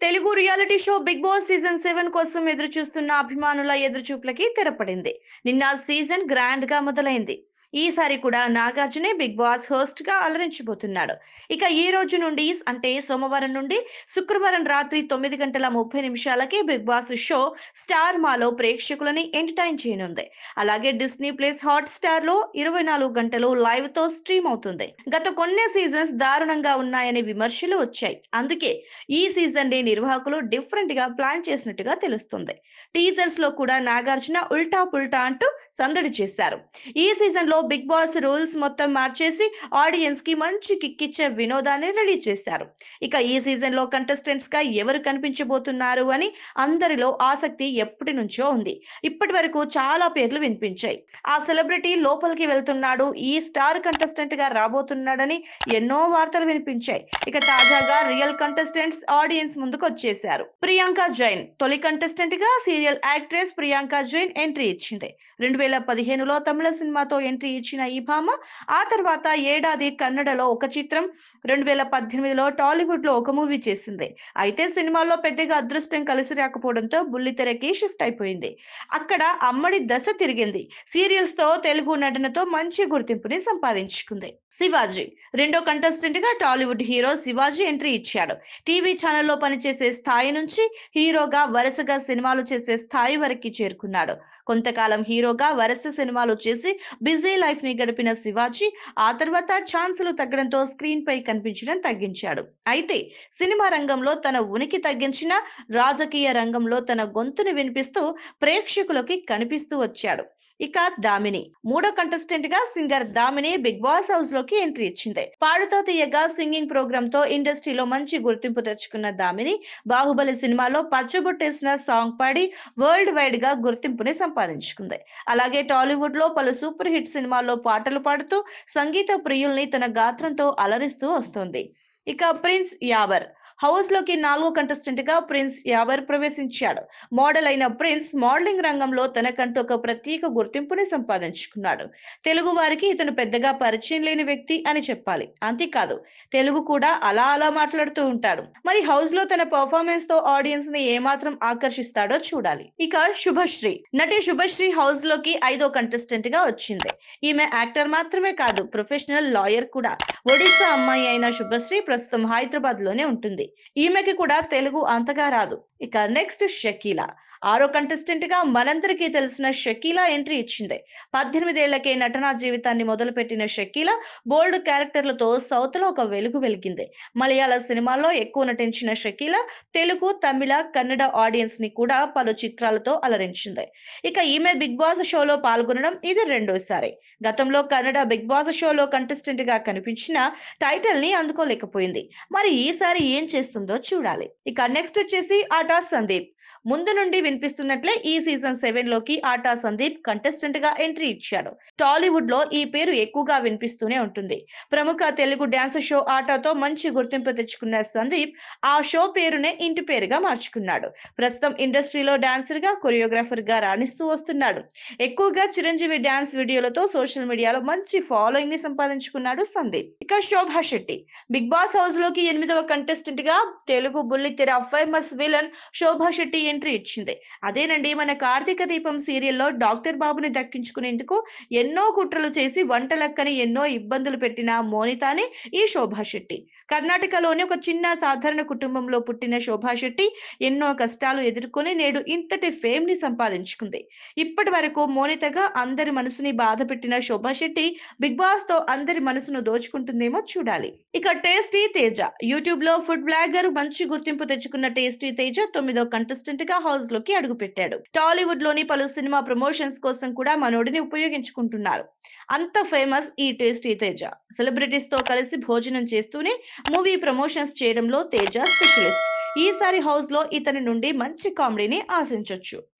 Telugu reality show Bigg Boss season seven కోసం ఎదురు చూస్తున్న అభిమానుల ఎదురుచూపులకి తెరపడింది నిన్న సీజన్ గ్రాండ్ గా మొదలైంది ఈసారి కూడా నాగార్జునే బిగ్ బాస్ హోస్ట్ గా అలరించబోతున్నాడు ఇక ఈ రోజు నుండి అంటే సోమవారం నుండి శుక్రవారం రాత్రి తొమ్మిది గంటల ముప్పై నిమిషాలకి బిగ్ బాస్ షో స్టార్ మాలో ప్రేక్షకులని ఎంటర్టైన్ చేయనుంది అలాగే డిస్నీ ప్లస్ హాట్ స్టార్ లో ఇరవై నాలుగు గంటలు లైవ్ తో స్ట్రీమ్ అవుతుంది గత కొన్ని సీజన్స్ దారుణంగా ఉన్నాయనే విమర్శలు వచ్చాయి అందుకే ఈ సీజన్ ని నిర్వాహకులు డిఫరెంట్ గా ప్లాన్ చేసినట్టుగా తెలుస్తుంది టీజర్స్ లో కూడా నాగార్జున ఉల్టా పుల్టా అంటూ సందడి చేశారు ఈ సీజన్ లో బిగ్ బాస్ రూల్స్ మొత్తం మార్చేసి ఆడియన్స్ కి మంచి కిక్కిచ్చే వినోదాన్ని రెడీ చేశారు ఇక ఈ సీజన్ లో కంటెస్టెంట్స్ గా ఎవరు కనిపించబోతున్నారు అని అందరిలో ఆసక్తి ఎప్పటి నుంచో ఉంది ఇప్పటి వరకు చాలా పేర్లు వినిపించాయి ఆ సెలబ్రిటీ లోపలికి వెళ్తున్నాడు ఈ స్టార్ కంటెస్టెంట్ గా రాబోతున్నాడని ఎన్నో వార్తలు వినిపించాయి ఇక తాజాగా రియల్ కంటెస్టెంట్స్ ఆడియన్స్ ముందుకు వచ్చేశారు ప్రియాంక జైన్ తొలి కంటెస్టెంట్ గా serial actress Priyanka Jain entry ఇచ్చింది రెండు వేల పదిహేనులో తమిళ సినిమాతో ఎంట్రీ ఇచ్చిన ఈ భామ ఆ తర్వాత ఏడాది కన్నడలో ఒక చిత్రం రెండు వేల పద్దెనిమిదిలో టాలీవుడ్ లో ఒక మూవీ చేసింది అయితే సినిమాల్లో పెద్దగా అదృష్టం కలిసి రాకపోవడంతో బుల్లితెరకి షిఫ్ట్ అయిపోయింది అక్కడ అమ్మడి దశ తిరిగింది సీరియల్స్ తో తెలుగు నటనతో మంచి గుర్తింపుని సంపాదించుకుంది శివాజీ రెండో కంటెస్టెంట్ గా టాలీవుడ్ హీరో శివాజీ ఎంట్రీ ఇచ్చాడు టీవీ ఛానల్లో పనిచేసే స్థాయి నుంచి హీరోగా వరుసగా సినిమాలు చేసే స్థాయి వరకు చేరుకున్నాడు కొంతకాలం హీరోగా వరుస సినిమాలు చేసి బిజీ లైఫ్ ని గడిపిన శివాజీ ఆ తర్వాత ఛాన్సులు తగ్గడంతో స్క్రీన్ పై కనిపించడం తగ్గించాడు అయితే సినిమా రంగంలో తన ఉనికి తగ్గించిన రాజకీయ రంగంలో తన గొంతుని వినిపిస్తూ ప్రేక్షకులకి కనిపిస్తూ వచ్చాడు ఇక దామిని మూడో కంటెస్టెంట్ గా singer Damini Bigg Boss house లోకి ఎంట్రీ ఇచ్చింది పాడుతో తీయగా సింగింగ్ ప్రోగ్రామ్ తో ఇండస్ట్రీలో మంచి గుర్తింపు తెచ్చుకున్న దామిని బాహుబలి సినిమాలో పచ్చబొట్టేసిన సాంగ్ పాడి వరల్డ్ వైడ్ గా గుర్తింపుని సంపాదించుకుంది అలాగే టాలీవుడ్ లో పలు సూపర్ హిట్ సినిమాల్లో పాటలు పాడుతూ సంగీత ప్రియుల్ని తన గాత్రంతో అలరిస్తూ వస్తుంది ఇక ప్రిన్స్ యావర్ హౌస్ లోకి నాలుగో కంటెస్టెంట్ గా ప్రిన్స్ యావర్ ప్రవేశించాడు మోడల్ అయిన ప్రిన్స్ మోడలింగ్ రంగంలో తనకంటూ ఒక ప్రత్యేక గుర్తింపుని సంపాదించుకున్నాడు తెలుగు వారికి ఇతను పెద్దగా పరిచయం లేని వ్యక్తి అని చెప్పాలి అంతేకాదు తెలుగు కూడా అలా అలా మాట్లాడుతూ ఉంటాడు మరి హౌస్ లో తన పర్ఫార్మెన్స్ తో ఆడియన్స్ ని ఏమాత్రం ఆకర్షిస్తాడో చూడాలి ఇక శుభశ్రీ నటి శుభశ్రీ హౌస్ లోకి ఐదో కంటెస్టెంట్ గా వచ్చింది ఈమె యాక్టర్ మాత్రమే కాదు ప్రొఫెషనల్ లాయర్ కూడా ఒడిశా అమ్మాయి అయిన శుభశ్రీ ప్రస్తుతం హైదరాబాద్ లోనే ఉంటుంది ఈమెకి కూడా తెలుగు అంతగా రాదు ఇక నెక్స్ట్ షకీలా ఆరో కంటెస్టెంట్ గా మనందరికీ తెలిసిన షకీలా ఎంట్రీ ఇచ్చింది పద్దెనిమిదేళ్లకే నటనా జీవితాన్ని మొదలుపెట్టిన షకీలా బోల్డ్ క్యారెక్టర్లతో సౌత్ లో ఒక వెలుగు వెలిగింది మలయాళ సినిమాల్లో ఎక్కువ నటించిన షకీలా తెలుగు తమిళ కన్నడ ఆడియన్స్ ని కూడా పలు చిత్రాలతో అలరించింది ఇక ఈమె బిగ్ బాస్ షోలో పాల్గొనడం ఇది రెండోసారి గతంలో కన్నడ బిగ్ బాస్ షోలో కంటెస్టెంట్ గా కనిపించిన టైటిల్ ని అందుకోలేకపోయింది మరి ఈసారి ఏం చేస్తుందో చూడాలి ఇక నెక్స్ట్ వచ్చేసి ఆటా సందీప్ ముందు నుండి వినిపిస్తున్నట్లే ఈ సీజన్ సెవెన్ లోకి ఆటా సందీప్ కంటెస్టెంట్ గా ఎంట్రీ ఇచ్చాడు టాలీవుడ్ లో ఈ పేరు ఎక్కువగా వినిపిస్తూనే ఉంటుంది ప్రముఖ తెలుగు డ్యాన్స్ షో ఆటాతో మంచి గుర్తింపు తెచ్చుకున్న సందీప్ ఆ షో పేరునే ఇంటి పేరుగా మార్చుకున్నాడు ప్రస్తుతం ఇండస్ట్రీలో డాన్సర్ గా కొరియోగ్రాఫర్ గా రాణిస్తూ వస్తున్నాడు ఎక్కువగా చిరంజీవి డాన్స్ వీడియోలతో సోషల్ మీడియాలో మంచి ఫాలోయింగ్ ని సంపాదించుకున్నాడు సందీప్ ఇక Shobha Shetty Bigg Boss house లోకి ఎనిమిదవ కంటెస్టెంట్ గా తెలుగు బుల్లితెర famous villain Shobha Shetty entry ఇచ్చింది అదేనండి మన కార్తీక దీపం సీరియల్లో డాక్టర్ బాబుని దక్కించుకునేందుకు ఎన్నో కుట్రలు చేసి వంటలక్కని ఎన్నో ఇబ్బందులు పెట్టిన మోనితానే ఈ శోభా శెట్టి కర్ణాటకలోని ఒక చిన్న సాధారణ కుటుంబంలో పుట్టిన శోభా శెట్టి ఎన్నో కష్టాలు ఎదుర్కొని నేడు ఇంతటి ఫేమ్ ని సంపాదించుకుంది ఇప్పటి వరకు మోనితగా అందరి మనసుని బాధ పెట్టిన శోభా శెట్టి బిగ్ బాస్ తో అందరి మనసును దోచుకుంటుందేమో చూడాలి ఇక టేస్టీ తేజ యూట్యూబ్ లో ఫుడ్ బ్లాగర్ మంచి గుర్తింపు తెచ్చుకున్న టేస్టీ తేజ తొమ్మిదో కంటెస్టెంట్ గా హౌస్ లోకి అడుగుపెట్టాడు టాలీవుడ్ లోని పలు సినిమా ప్రమోషన్స్ కోసం కూడా మనోడిని ఉపయోగించుకుంటున్నారు అంత ఫేమస్ ఈ టేస్టీ తేజ సెలబ్రిటీస్ తో కలిసి భోజనం చేస్తూనే మూవీ ప్రమోషన్స్ చేయడంలో తేజ స్పెషలిస్ట్ ఈసారి హౌస్ లో ఇతని నుండి మంచి కామెడీని ఆశించొచ్చు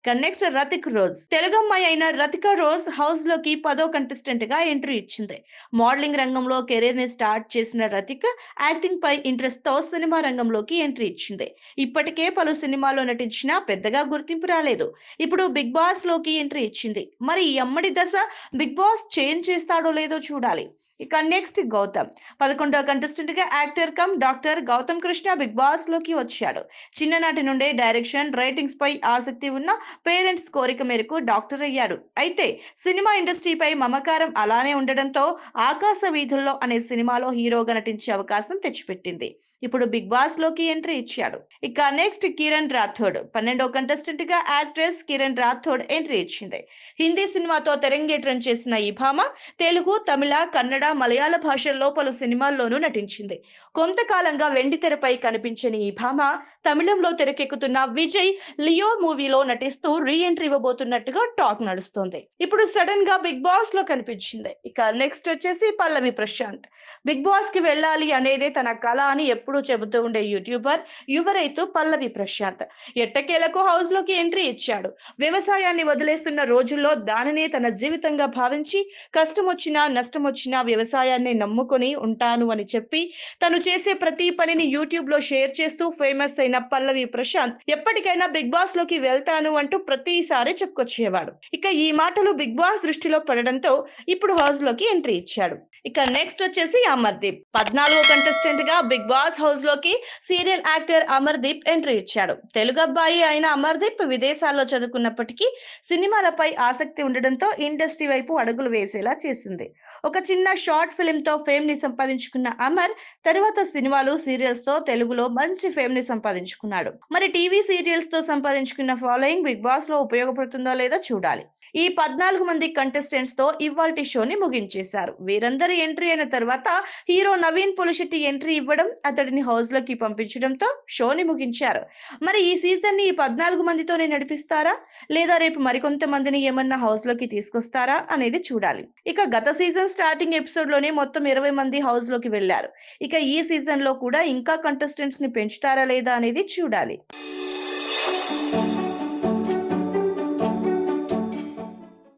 ఇక నెక్స్ట్ రతిక్ రోజ్ తెలుగు అమ్మాయి అయిన రతిక రోజ్ హౌస్ లోకి పదో కంటెస్టెంట్ గా ఎంట్రీ ఇచ్చింది మోడలింగ్ రంగంలో కెరీర్ ని స్టార్ట్ చేసిన రతిక్ యాక్టింగ్ పై ఇంట్రెస్ట్ తో సినిమా రంగంలోకి ఎంట్రీ ఇచ్చింది ఇప్పటికే పలు సినిమాల్లో నటించినా పెద్దగా గుర్తింపు రాలేదు ఇప్పుడు బిగ్ బాస్ లోకి ఎంట్రీ ఇచ్చింది మరి ఈ అమ్మడి దశ బిగ్ బాస్ చేంజ్ చేస్తాడో లేదో చూడాలి ఇక నెక్స్ట్ గౌతమ్ పదకొండవ కంటెస్టెంట్ గా actor come doctor Gautham Krishna Bigg Boss లోకి వచ్చాడు చిన్ననాటి నుండే డైరెక్షన్ రైటింగ్స్ పై ఆసక్తి ఉన్న పేరెంట్స్ కోరిక మేరకు డాక్టర్ అయ్యాడు అయితే సినిమా ఇండస్ట్రీపై మమకారం అలానే ఉండడంతో ఆకాశ వీధుల్లో అనే సినిమాలో హీరోగా నటించే అవకాశం తెచ్చిపెట్టింది ఇప్పుడు బిగ్ బాస్ లోకి ఎంట్రీ ఇచ్చాడు ఇక నెక్స్ట్ కిరణ్ రాథోడ్ పన్నెండో కంటెస్టెంట్ గా యాక్ట్రెస్ కిరణ్ రాథోడ్ ఎంట్రీ ఇచ్చింది హిందీ సినిమాతో తెరంగేట్రం చేసిన ఈ భామ తెలుగు తమిళ కన్నడ మలయాళ భాషల్లో పలు సినిమాల్లోనూ నటించింది కొంతకాలంగా వెండి తెరపై కనిపించని ఈ భామ తమిళంలో తెరకెక్కుతున్న విజయ్ లియో మూవీలో నటిస్తూ రీ ఎంట్రీ ఇవ్వబోతున్నట్టుగా టాక్ నడుస్తోంది ఇప్పుడు సడన్ గా బిగ్ బాస్ లో కనిపించింది ఇక నెక్స్ట్ వచ్చేసి పల్లవి ప్రశాంత్ బిగ్ బాస్ కి వెళ్ళాలి అనేదే తన కళ అని ఎప్పుడూ చెబుతూ ఉండే యూట్యూబర్ యువ రైతు పల్లవి ప్రశాంత్ ఎట్టకేలకు హౌస్ లోకి ఎంట్రీ ఇచ్చాడు వ్యవసాయాన్ని వదిలేస్తున్న రోజుల్లో దానినే తన జీవితంగా భావించి కష్టం వచ్చినా నష్టం వచ్చినా వ్యవసాయాన్ని నమ్ముకొని ఉంటాను అని చెప్పి తను చేసే ప్రతి పనిని యూట్యూబ్ లో షేర్ చేస్తూ ఫేమస్ అయిన పల్లవి ప్రశాంత్ ఎప్పటికైనా బిగ్ బాస్ లోకి వెళ్తాను అంటూ ప్రతిసారి చెప్పుకొచ్చేవాడు ఇక ఈ మాటలు బిగ్ బాస్ దృష్టిలో పడడంతో ఇప్పుడు హౌస్ లోకి ఎంట్రీ ఇచ్చాడు ఇక నెక్స్ట్ వచ్చేసి అమర్దీప్ పద్నాలుగో కంటెస్టెంట్ గా బిగ్ బాస్ హౌస్ లోకి సీరియల్ యాక్టర్ అమర్దీప్ ఎంట్రీ ఇచ్చాడు తెలుగు అబ్బాయి అయిన అమర్దీప్ విదేశాల్లో చదువుకున్నప్పటికీ సినిమాలపై ఆసక్తి ఉండడంతో ఇండస్ట్రీ వైపు అడుగులు వేసేలా చేసింది ఒక చిన్న షార్ట్ ఫిల్మ్ తో ఫేమ్ ని సంపాదించుకున్న అమర్ తర్వాత సినిమాలు సీరియల్స్ తో తెలుగులో మంచి ఫేమ్ ని సంపాదించుకున్నాడు మరి టీవీ సీరియల్స్ తో సంపాదించుకున్న ఫాలోయింగ్ బిగ్ బాస్ లో ఉపయోగపడుతుందో లేదో చూడాలి ఈ పద్నాలుగు మంది కంటెస్టెంట్స్ తో ఇవాల్టి షోని ముగించేశారు వీరందరి ఎంట్రీ అయిన తర్వాత హీరో నవీన్ పులిశెట్టి ఎంట్రీ ఇవ్వడం అతడిని హౌస్ లోకి పంపించడంతో షోని ముగించారు మరి ఈ సీజన్ ని ఈ పద్నాలుగు మందితోనే నడిపిస్తారా లేదా రేపు మరికొంత మందిని ఏమన్నా హౌస్ లోకి తీసుకొస్తారా అనేది చూడాలి ఇక గత సీజన్ స్టార్టింగ్ ఎపిసోడ్ లోనే మొత్తం ఇరవై మంది హౌస్ లోకి వెళ్లారు ఇక ఈ సీజన్ లో కూడా ఇంకా కంటెస్టెంట్స్ ని పెంచుతారా లేదా అనేది చూడాలి